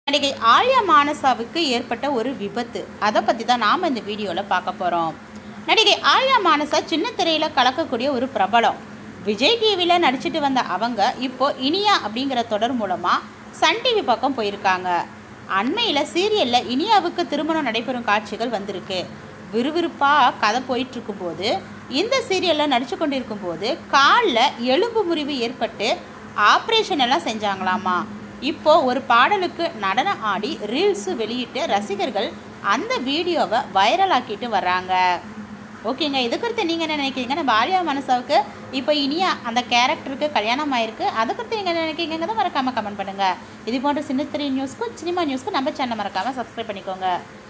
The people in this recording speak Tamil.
நடிகை ஆலியா மானசாவுக்கு ஏற்பட்ட ஒரு விபத்து அதை பற்றி தான் நாம் இந்த வீடியோவில் பார்க்க போகிறோம் நடிகை ஆலியா மானசா சின்ன திரையில் கலக்கக்கூடிய ஒரு பிரபலம் விஜய் டிவியில் நடிச்சிட்டு வந்த அவங்க இப்போ இனியா அப்படிங்கிற தொடர் மூலமாக சன் டிவி பக்கம் போயிருக்காங்க அண்மையில் சீரியலில் இனியாவுக்கு திருமணம் நடைபெறும் காட்சிகள் வந்திருக்கு விறுவிறுப்பாக கதை போயிட்டு இருக்கும்போது இந்த சீரியலில் நடித்து கொண்டிருக்கும் போது காலில் எலும்பு முறிவு ஏற்பட்டு ஆப்ரேஷன் எல்லாம் செஞ்சாங்களாமா இப்போ ஒரு பாடலுக்கு நடனம் ஆடி ரீல்ஸு வெளியிட்டு ரசிகர்கள் அந்த வீடியோவை வைரல் ஆக்கிட்டு வர்றாங்க ஓகேங்க இது குறித்து நீங்கள் என்ன நினைக்கிறீங்க நம்ம ஆலியா மனசாவுக்கு இப்போ இனியா அந்த கேரக்டருக்கு கல்யாணம் ஆயிருக்கு அது குறித்து நீங்கள் நினைக்கிறீங்கிறத மறக்காமல் கமெண்ட் பண்ணுங்கள் இது போன்ற சின்னத்திரை நியூஸ்க்கும் சினிமா நியூஸ்க்கும் நம்ம சேனல் மறக்காமல் சப்ஸ்கிரைப் பண்ணிக்கோங்க